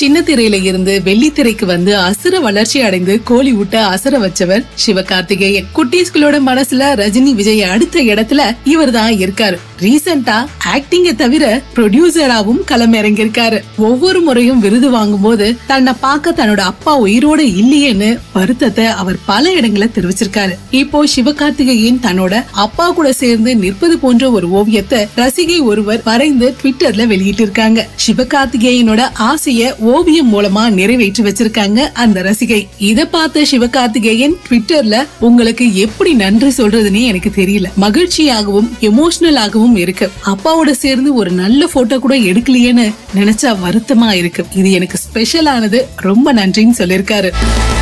சின்ன திரையில இருந்து வெள்ளித்திரைக்கு வந்து அசுர வளர்ச்சி அடைந்து கோலி விட்ட அசர வச்சவர் சிவகார்த்திகேயன் குட்டீஸ்களோட மனசுல ரஜினி விஜய் அடுத்த இடத்துல இவர் தான் இருக்காரு ரீசெண்டா ஆக்டிங்க தவிர ப்ரொடியூசராவும் களம் இறங்கியிருக்காரு ஒவ்வொரு முறையும் விருது வாங்கும் போது தன்னை பார்க்க தன்னோட அப்பா உயிரோட இல்லையேன்னு வருத்தத்தை அவர் பல இடங்கள தெரிவிச்சிருக்காரு இப்போ சிவகார்த்திகேயன் தன்னோட அப்பா கூட சேர்ந்து நிற்பது போன்ற ஒரு ஓவியத்தை ரசிகை ஒருவர் வரைந்து ட்விட்டர்ல வெளியிட்டு இருக்காங்க சிவகார்த்திகேயனோட ஆசைய ஓவியம் மூலமா நிறைவேற்றி வச்சிருக்காங்க அந்த ரசிகை இத பார்த்த சிவகார்த்திகேயன் ட்விட்டர்ல உங்களுக்கு எப்படி நன்றி சொல்றதுன்னே எனக்கு தெரியல மகிழ்ச்சியாகவும் எமோஷனலாகவும் இருக்கு அப்பாவோட சேர்ந்து ஒரு நல்ல போட்டோ கூட எடுக்கலையேன்னு நினைச்சா வருத்தமா இருக்கு இது எனக்கு ஸ்பெஷல் ஆனது ரொம்ப நன்றின்னு சொல்லிருக்காரு